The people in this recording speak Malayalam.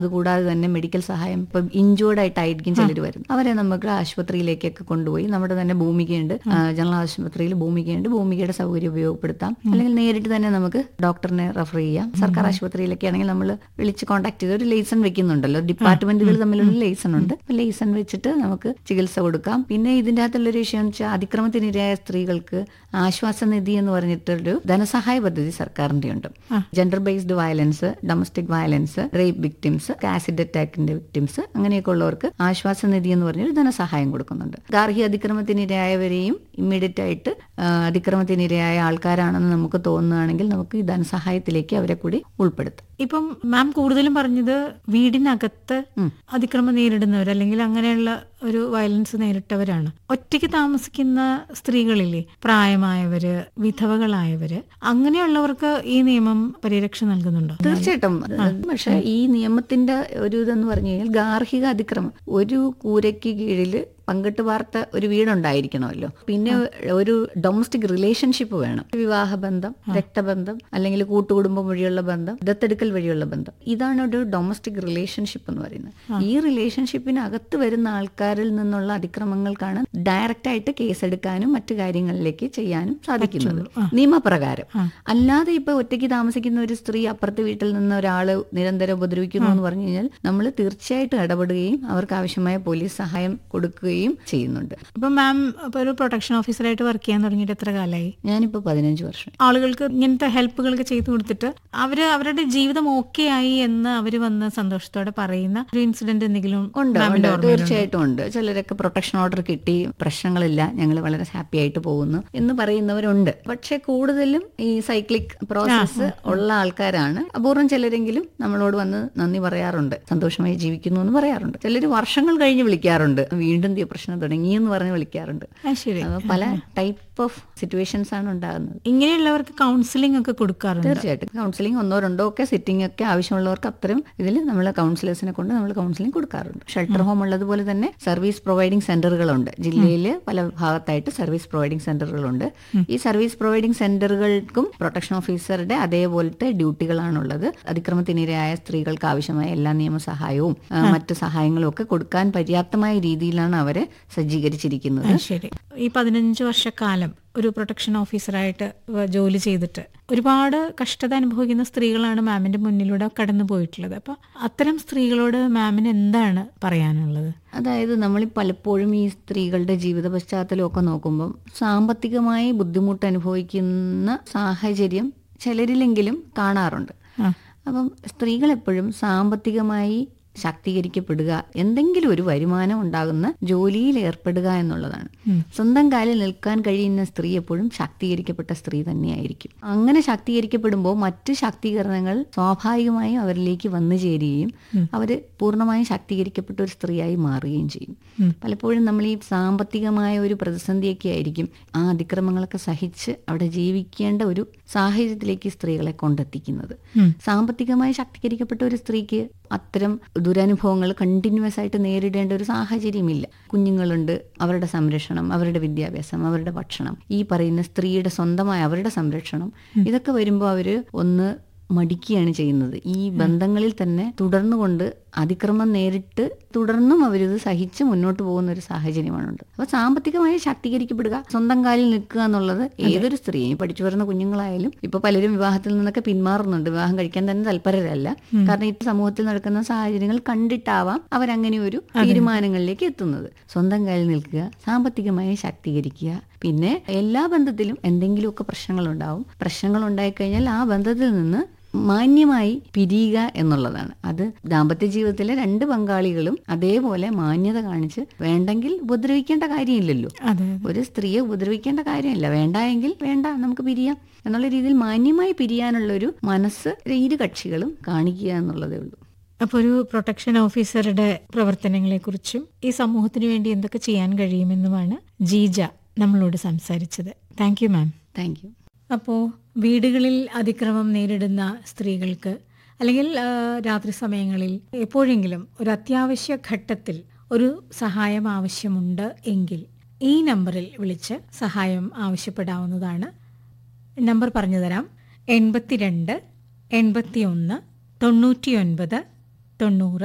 അതുകൂടാതെ തന്നെ മെഡിക്കൽ സഹായം ഇപ്പം ഇഞ്ചേർഡ് ആയിട്ടായിരിക്കും ചിലർ വരുന്നത് അവരെ നമുക്ക് ആശുപത്രിയിലേക്കൊക്കെ കൊണ്ടുപോയി നമ്മുടെ തന്നെ ഭൂമികയുണ്ട് ആ, ജനറൽ ആശുപത്രിയിൽ ഭൂമികയുണ്ട് ഭൂമികയുടെ സൗകര്യം ഉപയോഗപ്പെടുത്താം അല്ലെങ്കിൽ നേരിട്ട് തന്നെ നമുക്ക് ഡോക്ടറിനെ റെഫർ ചെയ്യാം സർക്കാർ ആശുപത്രിയിലൊക്കെ ആണെങ്കിൽ നമ്മൾ വിളിച്ച് കോൺടാക്ട് ചെയ്ത് ഒരു ലേസൺ വെക്കുന്നുണ്ടല്ലോ ഡിപ്പാർട്ട്മെന്റുകൾ തമ്മിലൊരു ലേസൺ ഉണ്ട് ലേസൺ വെച്ചിട്ട് നമുക്ക് ചികിത്സ കൊടുക്കാം പിന്നെ ഇതിന്റെ അകത്തുള്ളൊരു വിഷയം എന്ന് വെച്ചാൽ അതിക്രമത്തിനിരയായ സ്ത്രീകൾക്ക് ആശ്വാസനിധി എന്ന് പറഞ്ഞിട്ടൊരു ധനസഹായ പദ്ധതി സർക്കാരിന്റെ ഉണ്ട് gender based violence domestic violence rape victims acid അറ്റാക്കിന്റെ വിക്ടിംസ് അങ്ങനെയൊക്കെ ഉള്ളവർക്ക് ആശ്വാസനിധി എന്ന് പറഞ്ഞൊരു ധനസഹായം കൊടുക്കുന്നുണ്ട് ഗാർഹിക അതിക്രമത്തിനിരയായവരെയും ഇമ്മീഡിയറ്റ് ആയിട്ട് ആ, അതിക്രമത്തിനിരയായ ആൾക്കാരാണെന്ന് നമുക്ക് തോന്നുകയാണെങ്കിൽ നമുക്ക് ഈ ധനസഹായത്തിലേക്ക് അവരെ കൂടി ഉൾപ്പെടുത്താം ഇപ്പം മാം കൂടുതലും പറഞ്ഞത് വീടിനകത്ത് അതിക്രമം നേരിടുന്നവർ അല്ലെങ്കിൽ അങ്ങനെയുള്ള ഒരു വയലൻസ് നേരിട്ടവരാണ് ഒറ്റയ്ക്ക് താമസിക്കുന്ന സ്ത്രീകളില്ലേ പ്രായമായവര് വിധവകളായവര് അങ്ങനെയുള്ളവർക്ക് ഈ നിയമം പരിരക്ഷ നൽകുന്നുണ്ടോ തീർച്ചയായിട്ടും പക്ഷെ ഈ നിയമത്തിന്റെ ഒരു ഇതെന്ന് പറഞ്ഞു കഴിഞ്ഞാൽ ഗാർഹിക അതിക്രമം ഒരു കൂരയ്ക്ക് കീഴിൽ പങ്കിട്ട് വാർത്ത ഒരു വീടുണ്ടായിരിക്കണമല്ലോ പിന്നെ ഒരു ഡൊമസ്റ്റിക് റിലേഷൻഷിപ്പ് വേണം വിവാഹബന്ധം രക്തബന്ധം അല്ലെങ്കിൽ കൂട്ടുകുടുംബം വഴിയുള്ള ബന്ധം ദത്തെടുക്കൽ വഴിയുള്ള ബന്ധം ഇതാണ് ഒരു ഡൊമസ്റ്റിക് റിലേഷൻഷിപ്പ് എന്ന് പറയുന്നത് ഈ റിലേഷൻഷിപ്പിനകത്ത് വരുന്ന ആൾക്കാരിൽ നിന്നുള്ള അതിക്രമങ്ങൾക്കാണ് ഡയറക്റ്റ് ആയിട്ട് കേസെടുക്കാനും മറ്റു കാര്യങ്ങളിലേക്ക് ചെയ്യാനും സാധിക്കുന്നത് നിയമപ്രകാരം അല്ലാതെ ഇപ്പൊ ഒറ്റയ്ക്ക് താമസിക്കുന്ന ഒരു സ്ത്രീ അപ്പുറത്തെ വീട്ടിൽ നിന്ന് ഒരാള് നിരന്തരം ഉപദ്രവിക്കുന്നു എന്ന് പറഞ്ഞു കഴിഞ്ഞാൽ നമ്മൾ തീർച്ചയായിട്ടും ഇടപെടുകയും അവർക്ക് ആവശ്യമായ പോലീസ് സഹായം കൊടുക്കുകയും ചെയ്യുന്നുണ്ട് ഇപ്പൊ മാം ഇപ്പൊ ഒരു പ്രൊട്ടക്ഷൻ ഓഫീസറായിട്ട് വർക്ക് ചെയ്യാൻ തുടങ്ങിയിട്ട് എത്ര കാലമായി ഞാനിപ്പോ പതിനഞ്ച് വർഷം ആളുകൾക്ക് ഇങ്ങനത്തെ ഹെൽപ്പുകളൊക്കെ ചെയ്തു കൊടുത്തിട്ട് അവര് അവരുടെ ജീവിതം ഓക്കെ ആയി എന്ന് അവര് വന്ന് സന്തോഷത്തോടെ പറയുന്ന ഒരു ഇൻസിഡന്റ് എന്തെങ്കിലും ഉണ്ട് മാമിന്റെ ഉണ്ട് ഓർമ്മയിലുണ്ടോ? തീർച്ചയായിട്ടും ഉണ്ട് ചിലരൊക്കെ പ്രൊട്ടക്ഷൻ ഓർഡർ കിട്ടി പ്രശ്നങ്ങളില്ല ഞങ്ങൾ വളരെ ഹാപ്പി ആയിട്ട് പോകുന്നു എന്ന് പറയുന്നവരുണ്ട് പക്ഷെ കൂടുതലും ഈ സൈക്ലിക് പ്രോസസ്സ് ഉള്ള ആൾക്കാരാണ് അപൂർവം ചിലരെങ്കിലും നമ്മളോട് വന്ന് നന്ദി പറയാറുണ്ട് സന്തോഷമായി ജീവിക്കുന്നു എന്ന് പറയാറുണ്ട് ചിലർ വർഷങ്ങൾ കഴിഞ്ഞ് വിളിക്കാറുണ്ട് വീണ്ടും ഈ പ്രശ്നം തുടങ്ങിയെന്ന് പറഞ്ഞ് വിളിക്കാറുണ്ട് ആ ശരി അപ്പൊ പല ടൈപ്പ് ഓഫ് സിറ്റുവേഷൻസ് ആണ് ഉണ്ടാകുന്നത് ഇങ്ങനെയുള്ളവർക്ക് കൗൺസിലിംഗ് ഒക്കെ കൊടുക്കാറുണ്ട് തീർച്ചയായിട്ടും കൗൺസിലിംഗ് ഒന്നോ രണ്ടോ ഒക്കെ സിറ്റിംഗ് ഒക്കെ ആവശ്യമുള്ളവർക്ക് അത്തരം ഇതിൽ നമ്മൾ കൗൺസിലേഴ്സിനെ കൊണ്ട് നമ്മൾ കൗൺസിലിംഗ് കൊടുക്കാറുണ്ട് ഷെൽട്ടർ ഹോം ഉള്ളതുപോലെ തന്നെ സർവീസ് പ്രൊവൈഡിംഗ് സെന്ററുകളുണ്ട് ജില്ലയിൽ പല ഭാഗത്തായിട്ട് സർവീസ് പ്രൊവൈഡിംഗ് സെന്ററുകളുണ്ട് ഈ സർവീസ് പ്രൊവൈഡിംഗ് സെന്ററുകൾക്കും പ്രൊട്ടക്ഷൻ ഓഫീസറുടെ അതേപോലത്തെ ഡ്യൂട്ടികളാണുള്ളത് അതിക്രമത്തിനിരയായ സ്ത്രീകൾക്ക് ആവശ്യമായ എല്ലാ നിയമസഹായവും ആ, മറ്റ് സഹായങ്ങളും ഒക്കെ കൊടുക്കാൻ പര്യാപ്തമായ രീതിയിലാണ് അവരെ സജ്ജീകരിച്ചിരിക്കുന്നത് ആ, ശരി ഈ പതിനഞ്ച് വർഷക്കാലം ഒരു പ്രൊട്ടക്ഷൻ ഓഫീസറായിട്ട് വ- ജോലി ചെയ്തിട്ട് ഒരുപാട് കഷ്ടത അനുഭവിക്കുന്ന സ്ത്രീകളാണ് മാമിന്റെ മുന്നിലൂടെ കടന്നു പോയിട്ടുള്ളത് അപ്പൊ അത്തരം സ്ത്രീകളോട് മാമിന് എന്താണ് പറയാനുള്ളത് അതായത് നമ്മൾ പലപ്പോഴും ഈ സ്ത്രീകളുടെ ജീവിത പശ്ചാത്തലമൊക്കെ നോക്കുമ്പം സാമ്പത്തികമായി ബുദ്ധിമുട്ട് അനുഭവിക്കുന്ന സാഹചര്യം ചിലരിലെങ്കിലും കാണാറുണ്ട് ആ. അപ്പം സ്ത്രീകൾ എപ്പോഴും സാമ്പത്തികമായി ശാക്തീകരിക്കപ്പെടുക എന്തെങ്കിലും ഒരു വരുമാനം ഉണ്ടാകുന്ന ജോലിയിൽ ഏർപ്പെടുക എന്നുള്ളതാണ് സ്വന്തം കാലിൽ നിൽക്കാൻ കഴിയുന്ന സ്ത്രീ എപ്പോഴും ശാക്തീകരിക്കപ്പെട്ട സ്ത്രീ തന്നെയായിരിക്കും അങ്ങനെ ശാക്തീകരിക്കപ്പെടുമ്പോൾ മറ്റ് ശാക്തീകരണങ്ങൾ സ്വാഭാവികമായും അവരിലേക്ക് വന്നു ചേരുകയും അവര് പൂർണ്ണമായും ശാക്തീകരിക്കപ്പെട്ട ഒരു സ്ത്രീയായി മാറുകയും ചെയ്യും പലപ്പോഴും നമ്മൾ ഈ സാമ്പത്തികമായ ഒരു പ്രതിസന്ധിയൊക്കെ ആയിരിക്കും ആ അതിക്രമങ്ങളൊക്കെ സഹിച്ച് അവിടെ ജീവിക്കേണ്ട ഒരു സാഹചര്യത്തിലേക്ക് സ്ത്രീകളെ കൊണ്ടെത്തിക്കുന്നത് സാമ്പത്തികമായി ശാക്തീകരിക്കപ്പെട്ട ഒരു സ്ത്രീക്ക് അത്തരം ദുരനുഭവങ്ങൾ കണ്ടിന്യൂസ് ആയിട്ട് നേരിടേണ്ട ഒരു സാഹചര്യമില്ല കുഞ്ഞുങ്ങളുണ്ട് അവരുടെ സംരക്ഷണം അവരുടെ വിദ്യാഭ്യാസം അവരുടെ ഭക്ഷണം ഈ പറയുന്ന സ്ത്രീയുടെ സ്വന്തമായ അവരുടെ സംരക്ഷണം ഇതൊക്കെ വരുമ്പോൾ അവര് ഒന്ന് മടിക്കുകയാണ് ചെയ്യുന്നത് ഈ ബന്ധങ്ങളിൽ തന്നെ തുടർന്നുകൊണ്ട് അതിക്രമം നേരിട്ട് തുടർന്നും അവരിത് സഹിച്ച് മുന്നോട്ട് പോകുന്ന ഒരു സാഹചര്യമാണുണ്ട് അപ്പൊ സാമ്പത്തികമായി ശാക്തീകരിക്കപ്പെടുക സ്വന്തം കാലിൽ നിൽക്കുക എന്നുള്ളത് ഏതൊരു സ്ത്രീയും പഠിച്ചു വരുന്ന കുഞ്ഞുങ്ങളായാലും ഇപ്പൊ പലരും വിവാഹത്തിൽ നിന്നൊക്കെ പിന്മാറുന്നുണ്ട് വിവാഹം കഴിക്കാൻ തന്നെ തൽപരരല്ല കാരണം ഇപ്പൊ സമൂഹത്തിൽ നടക്കുന്ന സാഹചര്യങ്ങൾ കണ്ടിട്ടാവാം അവരങ്ങനെ ഒരു തീരുമാനങ്ങളിലേക്ക് എത്തുന്നത് സ്വന്തം കാലിൽ നിൽക്കുക സാമ്പത്തികമായി ശാക്തീകരിക്കുക പിന്നെ എല്ലാ ബന്ധത്തിലും എന്തെങ്കിലുമൊക്കെ പ്രശ്നങ്ങളുണ്ടാവും പ്രശ്നങ്ങൾ ഉണ്ടായിക്കഴിഞ്ഞാൽ ആ ബന്ധത്തിൽ നിന്ന് മാന്യമായി പിരിയുക എന്നുള്ളതാണ് അത് ദാമ്പത്യ ജീവിതത്തിലെ രണ്ട് പങ്കാളികളും അതേപോലെ മാന്യത കാണിച്ച് വേണ്ടെങ്കിൽ ഉപദ്രവിക്കേണ്ട കാര്യമില്ലല്ലോ അതെ ഒരു സ്ത്രീയെ ഉപദ്രവിക്കേണ്ട കാര്യമില്ല വേണ്ട എങ്കിൽ വേണ്ട നമുക്ക് പിരിയാം എന്നുള്ള രീതിയിൽ മാന്യമായി പിരിയാനുള്ള ഒരു മനസ്സ് ഇരു കക്ഷികളും കാണിക്കുക എന്നുള്ളതേ ഉള്ളൂ അപ്പോൾ ഒരു പ്രൊട്ടക്ഷൻ ഓഫീസറുടെ പ്രവർത്തനങ്ങളെക്കുറിച്ചും ഈ സമൂഹത്തിന് വേണ്ടി എന്തൊക്കെ ചെയ്യാൻ കഴിയുമെന്നുമാണ് ജീജ നമ്മളോട് സംസാരിച്ചത് thank you ma'am thank you അപ്പോൾ വീടുകളിൽ അതിക്രമം നേരിടുന്ന സ്ത്രീകൾക്ക് അല്ലെങ്കിൽ ആ, രാത്രി സമയങ്ങളിൽ എപ്പോഴെങ്കിലും ഒരു അത്യാവശ്യ ഘട്ടത്തിൽ ഒരു സഹായം ആവശ്യമുണ്ട് എങ്കിൽ ഈ നമ്പറിൽ വിളിച്ച് സഹായം ആവശ്യപ്പെടാവുന്നതാണ് നമ്പർ പറഞ്ഞു തരാം എൺപത്തിരണ്ട് എൺപത്തി ഒന്ന് തൊണ്ണൂറ്റിയൊൻപത് തൊണ്ണൂറ്